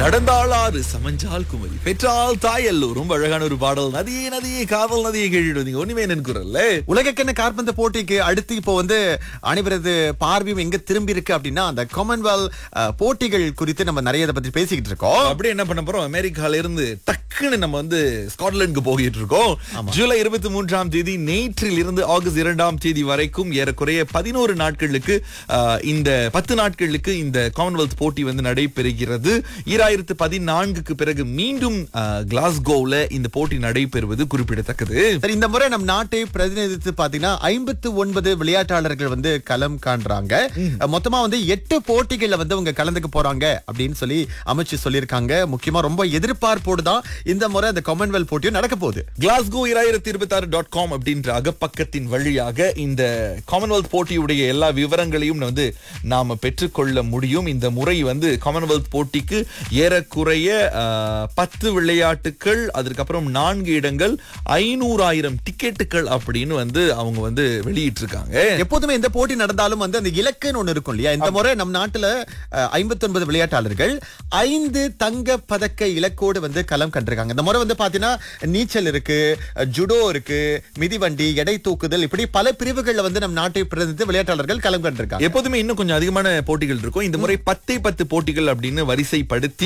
நடந்தாளாறு சமஞ்சால் குமரி பெற்றால் தாய் எல்லோரும் அழகான ஒரு பாடல் நதியே நதியே காதல் நதியை கேட்டுட்டு ஒண்ணுமே நினைக்கிறல்ல உலகக்கண்ண காற்பந்து போட்டிக்கு அடுத்து இப்போ வந்து அனைவரது பார்வையும் எங்க திரும்பி இருக்கு அப்படின்னா அந்த காமன்வெல்த் அஹ், போட்டிகள் குறித்து நம்ம நிறைய இதை பத்தி பேசிக்கிட்டு இருக்கோம் அப்படி என்ன பண்ண போறோம் அமெரிக்கால இருந்து டக்குன்னு நம்ம வந்து ஸ்காட்லாந்துக்கு போகிட்டு இருக்கோம் ஜூலை இருபத்தி மூன்றாம் தேதி நேற்றில் இருந்து ஆகஸ்ட் இரண்டாம் தேதி வரைக்கும் ஏறக்குறைய பதினோரு நாட்களுக்கு ஆஹ், இந்த பத்து நாட்களுக்கு இந்த காமன்வெல்த் போட்டி வந்து நடைபெறுகிறது ஈராயிரத்து பதினான்குக்கு பிறகு மீண்டும் ஆஹ், கிளாஸ்கோவ்ல இந்த போட்டி நடைபெறுவது குறிப்பிடத்தக்கது சரி இந்த முறை நம் நாட்டை பிரதிநிதித்து பாத்தீங்கன்னா ஐம்பத்து ஒன்பது விளையாட்டாளர்கள் வந்து களம் காண்றாங்க அஹ், மொத்தமா வந்து எட்டு போட்டிகள்ல வந்து அவங்க கலந்துக்க போறாங்க அப்படின்னு சொல்லி அமைச்சு சொல்லியிருக்காங்க முக்கியமா ரொம்ப எதிர்பார்ப்போடு தான் இந்த முறை அந்த காமன்வெல்த் போட்டியும் நடக்க போகுது கிளாஸ்கோ இராயிரத்தி இருபத்தி ஆறு டாட் காம் அப்படின்ற அகப்பக்கத்தின் வழியாக இந்த காமன்வெல்த் போட்டியுடைய எல்லா விவரங்களையும் வந்து நாம பெற்றுக்கொள்ள முடியும் இந்த முறை வந்து காமன்வெல்த் போட்டிக்கு ஏறக்குறைய ஆஹ், பத்து விளையாட்டுகள் அதற்கப்புறம் நான்கு இடங்கள் ஐநூறாயிரம் டிக்கெட்டுகள் அப்படின்னு வந்து அவங்க வந்து வெளியிட்டிருக்காங்க எப்போதுமே எந்த போட்டி நடந்தாலும் வந்து அந்த இலக்குன்னு ஒண்ணு இருக்கும் இல்லையா இந்த முறை நம் நாட்டுல ஐம்பத்தி ஒன்பது விளையாட்டாளர்கள் ஐந்து தங்க பதக்க இலக்கோடு வந்து களம் கண்டிருக்காங்க இந்த முறை வந்து பாத்தீங்கன்னா நீச்சல் இருக்கு அஹ், ஜுடோ இருக்கு மிதிவண்டி எடை தூக்குதல் இப்படி பல பிரிவுகள்ல வந்து நம் நாட்டை பிரதிநிதித்து விளையாட்டாளர்கள் களம் கண்டிருக்காங்க எப்போதுமே இன்னும் கொஞ்சம் அதிகமான போட்டிகள் இருக்கும் இந்த முறை பத்தே பத்து போட்டிகள் அப்படின்னு வரிசைப்படுத்தி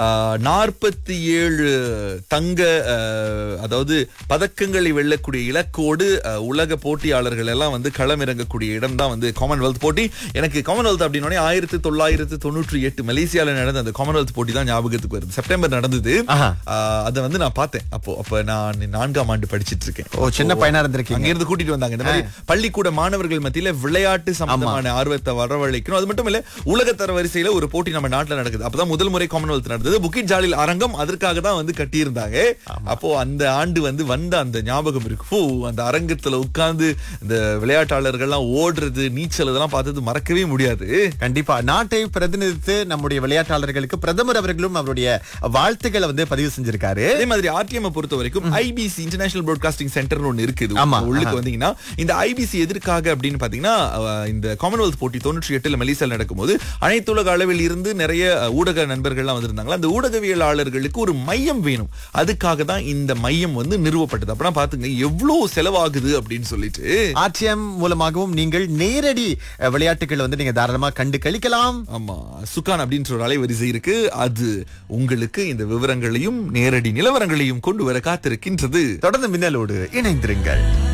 நாற்பத்தி ஏழு தங்க ஆஹ், அதாவது பதக்கங்களை வெல்லக்கூடிய இலக்கோடு ஆஹ், உலக போட்டியாளர்கள் எல்லாம் வந்து களமிறங்கக்கூடிய இடம் தான் வந்து காமன்வெல்த் போட்டி எனக்கு காமன்வெல்த் அப்படின்னோடனே ஆயிரத்தி தொள்ளாயிரத்தி தொண்ணூற்றி எட்டு மலேசியால நடந்த அந்த காமன்வெல்த் போட்டி தான் ஞாபகத்துக்கு வருது செப்டம்பர் நடந்தது ஆஹா. ஆஹ், அதை வந்து நான் பார்த்தேன் அப்போ அப்ப நான் நான்காம் ஆண்டு படிச்சிட்டு இருக்கேன் ஓ சின்ன பையனா இருந்திருக்கீங்க அங்க இருந்து கூட்டிட்டு வந்தாங்க இந்த மாதிரி பள்ளிக்கூட மாணவர்கள் மத்தியில விளையாட்டு சம்பந்தமான ஆர்வத்தை வரவழைக்கணும் அது மட்டும் இல்ல உலகத்தர வரிசையில ஒரு போட்டி நம்ம நாட்டுல நடக்குது அப்பதான் முதல் முறை காமன்வெல்த் நடந்தது புக்கிட் ஜாலில் அரங்கம் அதற்காக தான் வந்து கட்டியிருந்தாங்க அப்போ அந்த ஆண்டு வந்து வந்த அந்த ஞாபகம் இருக்கு ஃபூ, அந்த அரங்கத்துல உட்கார்ந்து இந்த விளையாட்டாளர்கள்லாம் ஓடுறது நீச்சல் இதெல்லாம் பார்த்தது மறக்கவே முடியாது கண்டிப்பா நாட்டை பிரதிநிதித்து நம்முடைய விளையாட்டாளர்களுக்கு பிரதமர் அவர்களும் அவருடைய வாழ்த்துக்களை வந்து பதிவு செஞ்சிருக்காரு அதே மாதிரி ஆர்டிஎம் பொறுத்த வரைக்கும் ஐபிசி இன்டர்நேஷனல் பிராட்காஸ்டிங் சென்டர் ஒன்னு இருக்குது ஆமா. உள்ளுக்கு வந்தீங்கன்னா இந்த ஐபிசி எதற்காக அப்படின்னு பாத்தீங்கன்னா அஹ், இந்த காமன்வெல்த் போட்டி தொண்ணூற்றி எட்டுல மலேசியால நடக்கும்போது அனைத்துலக அளவில் இருந்து நிறைய அஹ், ஊடக நண்பர்கள்லாம் வந்திருந்தாங்களா அந்த ஊடகவியலாளர்களுக்கு ஒரு மையம் வேணும் அதுக்காக தான் இந்த மையம் வந்து நிறுவப்பட்டது அப்படின்னா பாத்துங்க எவ்வளவு செலவாகுது அப்படின்னு சொல்லிட்டு ஆர்டிஎம் மூலமாகவும் நீங்கள் நேரடி அஹ், விளையாட்டுகள் வந்து நீங்க தாராளமா கண்டு கழிக்கலாம் ஆமா சுகான் அப்படின்ற ஒரு அலைவரிசை இருக்கு அது உங்களுக்கு இந்த விவரங்களையும் நேரடி நிலவரங்களையும் கொண்டு வர காத்திருக்கின்றது தொடர்ந்து மின்னலோடு இணைந்திருங்கள்